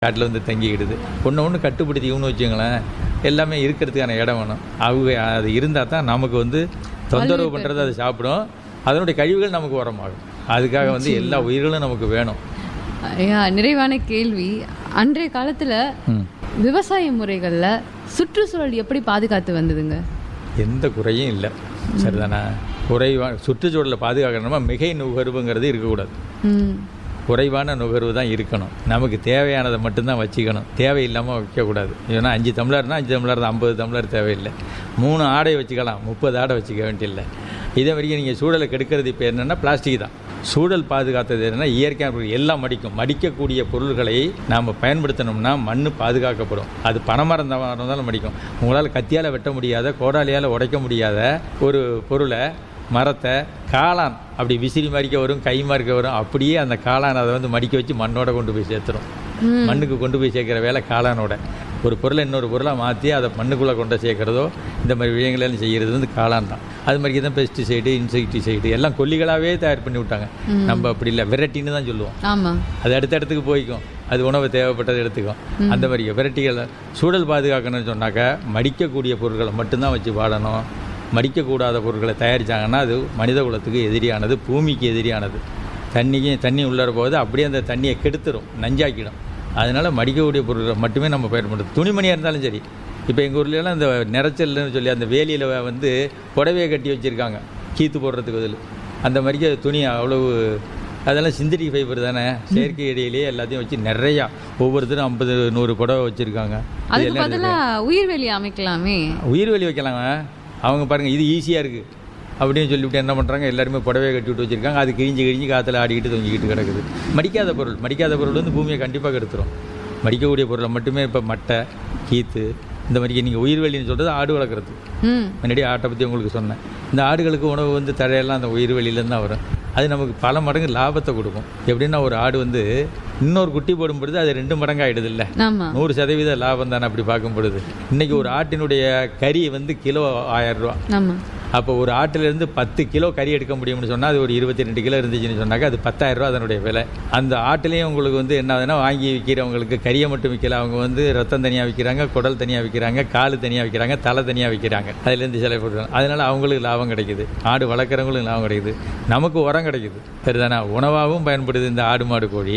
காட்டில் வந்து தங்கிக்கிடுது ஒன்று ஒன்று கட்டுப்படுத்திக்கணும்னு வச்சுங்களேன் எல்லாமே இருக்கிறதுக்கான இடம் வேணும் அவங்க அது இருந்தால் தான் நமக்கு வந்து தொந்தரவு பண்ணுறது அது சாப்பிடும் அதனுடைய கழிவுகள் நமக்கு உரமாகும் அதுக்காக வந்து எல்லா உயிர்களும் நமக்கு வேணும் ஐயா நிறைவான கேள்வி அன்றைய காலத்துல ம். விவசாய முறைகள்ல சுற்றுச்சூழல் எப்படி பாதுகாத்து வந்ததுங்க எந்த குறையும் இல்லை சரிதானே குறைவா சுற்றுச்சூழலை பாதுகாக்கணுமா மிகை நுகர்வுங்கிறது இருக்கக்கூடாது ம் குறைவான நுகர்வு தான் இருக்கணும் நமக்கு தேவையானதை மட்டும்தான் வச்சுக்கணும் தேவையில்லாமல் வைக்கக்கூடாது ஏன்னா அஞ்சு டம்ளர்னா அஞ்சு டம்ளர் தான் ஐம்பது டம்ளர் தேவையில்லை மூணு ஆடை வச்சுக்கலாம் முப்பது ஆடை வச்சுக்க வேண்டியதில்லை இதே வரைக்கும் நீங்கள் சூழலை கெடுக்கிறது இப்போ என்னென்னா பிளாஸ்டிக் தான் சூழல் பாதுகாத்தது என்னென்னா இயற்கையான பொருள் எல்லாம் மடிக்கும் மடிக்கக்கூடிய பொருள்களை நாம் பயன்படுத்தினோம்னா மண் பாதுகாக்கப்படும் அது பனைமரம் தான் இருந்தாலும் மடிக்கும் உங்களால் கத்தியால் வெட்ட முடியாத கோடாலியால் உடைக்க முடியாத ஒரு பொருளை மரத்தை காளான் அப்படி விசிறி மறிக்க வரும் கை மறுக்க வரும் அப்படியே அந்த காளான் அதை வந்து மடிக்க வச்சு மண்ணோட கொண்டு போய் சேர்த்துரும் மண்ணுக்கு கொண்டு போய் சேர்க்குற வேலை காளானோட ஒரு பொருளை இன்னொரு பொருளாக மாற்றி அதை மண்ணுக்குள்ளே கொண்டு சேர்க்குறதோ இந்த மாதிரி விஷயங்களெல்லாம் செய்கிறது வந்து காளான் தான் அது மாதிரி தான் பெஸ்டிசைடு இன்செக்டிசைடு எல்லாம் கொல்லிகளாகவே தயார் பண்ணி விட்டாங்க நம்ம அப்படி இல்லை வெரைட்டின்னு தான் சொல்லுவோம் ஆமா அது அடுத்த இடத்துக்கு போய்க்கும் அது உணவு தேவைப்பட்டது எடுத்துக்கும் அந்த மாதிரி வெரைட்டிகளை சூழல் பாதுகாக்கணும்னு சொன்னாக்கா மடிக்கக்கூடிய பொருட்களை மட்டும்தான் வச்சு வாழணும் மடிக்கக்கூடாத பொருட்களை தயாரித்தாங்கன்னா அது மனித குலத்துக்கு எதிரியானது பூமிக்கு எதிரியானது தண்ணிக்கு தண்ணி உள்ளர போது அப்படியே அந்த தண்ணியை கெடுத்துரும் நஞ்சாக்கிடும் அதனால் மடிக்கக்கூடிய பொருட்களை மட்டுமே நம்ம பயன்படுத்தும் துணிமணியாக இருந்தாலும் சரி இப்போ எங்கள் ஊர்லலாம் இந்த நிறச்சல்னு சொல்லி அந்த வேலியில் வந்து புடவையை கட்டி வச்சுருக்காங்க கீத்து போடுறதுக்கு பதில் அந்த மாதிரி துணி அவ்வளவு அதெல்லாம் சிந்தட்டிக் ஃபைபர் தானே செயற்கை இடையிலேயே எல்லாத்தையும் வச்சு நிறையா ஒவ்வொருத்தரும் ஐம்பது நூறு புடவை வச்சுருக்காங்க அதுக்கு பதிலா உயிர்வெளி அமைக்கலாமே உயிர் வலி வைக்கலாங்க அவங்க பாருங்கள் இது ஈஸியாக இருக்குது அப்படின்னு சொல்லிவிட்டு என்ன பண்ணுறாங்க எல்லாருமே புடவையை கட்டி விட்டு வச்சுருக்காங்க அது கிழிஞ்சு கிழிஞ்சு காற்றுல ஆடிக்கிட்டு தொங்கிக்கிட்டு கிடக்குது மடிக்காத பொருள் மடிக்காத பொருள் வந்து பூமியை கண்டிப்பாக கெடுத்துரும் மடிக்கக்கூடிய பொருளை மட்டுமே இப்போ மட்டை கீத்து இந்த மாதிரி நீங்கள் உயிர்வெளின்னு சொல்கிறது ஆடு வளர்க்குறது ம் முன்னாடி ஆட்டை பற்றி உங்களுக்கு சொன்னேன் இந்த ஆடுகளுக்கு உணவு வந்து தழையெல்லாம் அந்த உயிர் வெளியிலேருந்து தான் வரும் அது நமக்கு பல மடங்கு லாபத்தை கொடுக்கும் எப்படின்னா ஒரு ஆடு வந்து இன்னொரு குட்டி போடும் பொழுது அது ரெண்டு மடங்கு ஆகிடுது இல்லை ஆமா நூறு சதவீத லாபம் தானே அப்படி பார்க்கும் பொழுது இன்னைக்கு ஒரு ஆட்டினுடைய கறி வந்து கிலோ ஆயிரம் ரூபா ஆமா அப்போ ஒரு ஆட்டிலேருந்து பத்து கிலோ கறி எடுக்க முடியும்னு சொன்னால் அது ஒரு இருபத்தி ரெண்டு கிலோ இருந்துச்சுன்னு சொன்னாக்கா அது பத்தாயிரம் ரூபா அதனுடைய விலை அந்த ஆட்டிலையும் உங்களுக்கு வந்து என்ன ஆகுதுன்னா வாங்கி விற்கிறவங்களுக்கு கறியை மட்டும் விற்கல அவங்க வந்து ரத்தம் தனியாக விற்கிறாங்க குடல் தனியாக விற்கிறாங்க கால் தனியாக விற்கிறாங்க தலை தனியாக விற்கிறாங்க அதுலேருந்து சிலை போட்டுருக்காங்க அதனால அவங்களுக்கு லாபம் கிடைக்குது ஆடு வளர்க்குறவங்களுக்கு லாபம் கிடைக்குது நமக்கு உரம் கிடைக்குது சரிதானே உணவாகவும் பயன்படுது இந்த ஆடு மாடு கோழி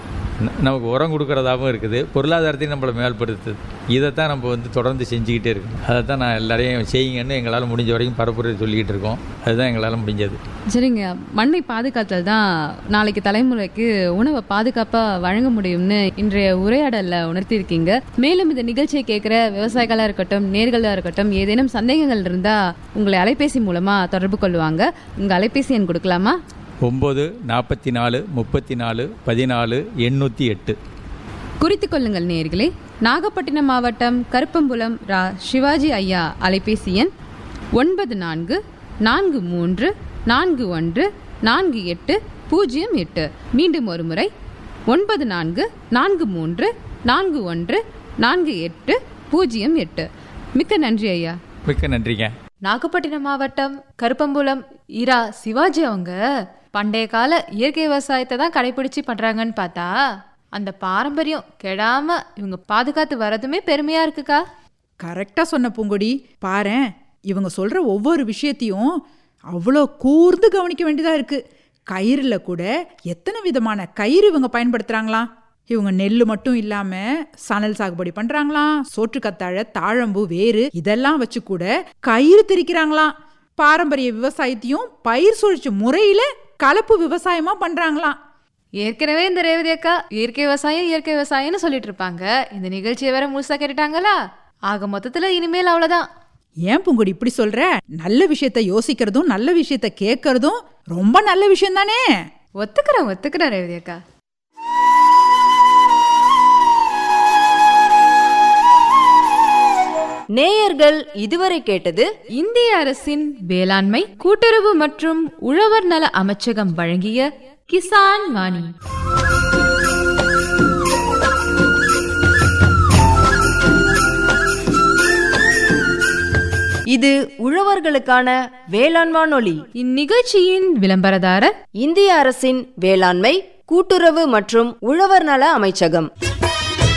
ந- நமக்கு உரம் கொடுக்கறதாகவும் இருக்குது பொருளாதாரத்தையும் நம்மளை மேல்படுத்துது இதைத்தான் நம்ம வந்து தொடர்ந்து செஞ்சுக்கிட்டே இருக்கோம் அதை தான் நான் எல்லாரையும் செய்யுங்கன்னு எங்களால் முடிஞ்ச வரைக்கும் பரப்புரை சொல்லிக்கிட்டு இருக்கோம் அதுதான் எங்களால் முடிஞ்சது சரிங்க மண்ணை பாதுகாத்தல் தான் நாளைக்கு தலைமுறைக்கு உணவை பாதுகாப்பா வழங்க முடியும்னு இன்றைய உரையாடல்ல உணர்த்தியிருக்கீங்க மேலும் இந்த நிகழ்ச்சியை கேட்குற விவசாயிகளா இருக்கட்டும் நேர்களா இருக்கட்டும் ஏதேனும் சந்தேகங்கள் இருந்தா உங்களை அலைபேசி மூலமா தொடர்பு கொள்வாங்க உங்க அலைபேசி எண் கொடுக்கலாமா ஒம்பது நாற்பத்தி நாலு முப்பத்தி நாலு பதினாலு எண்ணூற்றி எட்டு குறித்துக் கொள்ளுங்கள் நேர்களே நாகப்பட்டினம் மாவட்டம் கருப்பம்புலம் ரா சிவாஜி ஐயா அலைபேசி எண் ஒன்பது நான்கு நான்கு மூன்று நான்கு ஒன்று நான்கு எட்டு பூஜ்ஜியம் எட்டு மீண்டும் ஒரு முறை ஒன்பது நான்கு நான்கு மூன்று நான்கு ஒன்று நான்கு எட்டு பூஜ்ஜியம் எட்டு மிக்க நன்றி ஐயா மிக்க நன்றிங்க நாகப்பட்டினம் மாவட்டம் கருப்பம்புலம் இரா சிவாஜி அவங்க பண்டைய கால இயற்கை விவசாயத்தை தான் கடைபிடிச்சு பண்றாங்கன்னு பார்த்தா அந்த பாரம்பரியம் கெடாம இவங்க பாதுகாத்து வரதுமே பெருமையா இருக்குக்கா கரெக்டா சொன்ன பூங்கொடி பாரேன் இவங்க சொல்ற ஒவ்வொரு விஷயத்தையும் அவ்வளோ கூர்ந்து கவனிக்க வேண்டியதா இருக்கு கயிறுல கூட எத்தனை விதமான கயிறு இவங்க பயன்படுத்துறாங்களாம் இவங்க நெல்லு மட்டும் இல்லாம சணல் சாகுபடி பண்றாங்களாம் சோற்றுக்கத்தாழ தாழம்பூ வேறு இதெல்லாம் வச்சு கூட கயிறு திரிக்கிறாங்களாம் பாரம்பரிய விவசாயத்தையும் பயிர் சுழற்சி முறையில கலப்பு விவசாயமா பண்றாங்களாம் ஏற்கனவே இந்த ரேவதி அக்கா இயற்கை விவசாயம் இயற்கை விவசாயம்னு சொல்லிட்டு இருப்பாங்க இந்த நிகழ்ச்சியை வேற முழுசா கேட்டுட்டாங்களா ஆக மொத்தத்துல இனிமேல் அவ்வளவுதான் ஏன் பூங்குடி இப்படி சொல்ற நல்ல விஷயத்த யோசிக்கிறதும் நல்ல விஷயத்த கேட்கறதும் ரொம்ப நல்ல விஷயம் தானே ஒத்துக்கிறேன் ஒத்துக்கிறேன் ரேவதி அக்கா நேயர்கள் இதுவரை கேட்டது இந்திய அரசின் வேளாண்மை கூட்டுறவு மற்றும் உழவர் நல அமைச்சகம் வழங்கிய கிசான் வாணி இது உழவர்களுக்கான வேளாண் வானொலி இந்நிகழ்ச்சியின் விளம்பரதாரர் இந்திய அரசின் வேளாண்மை கூட்டுறவு மற்றும் உழவர் நல அமைச்சகம்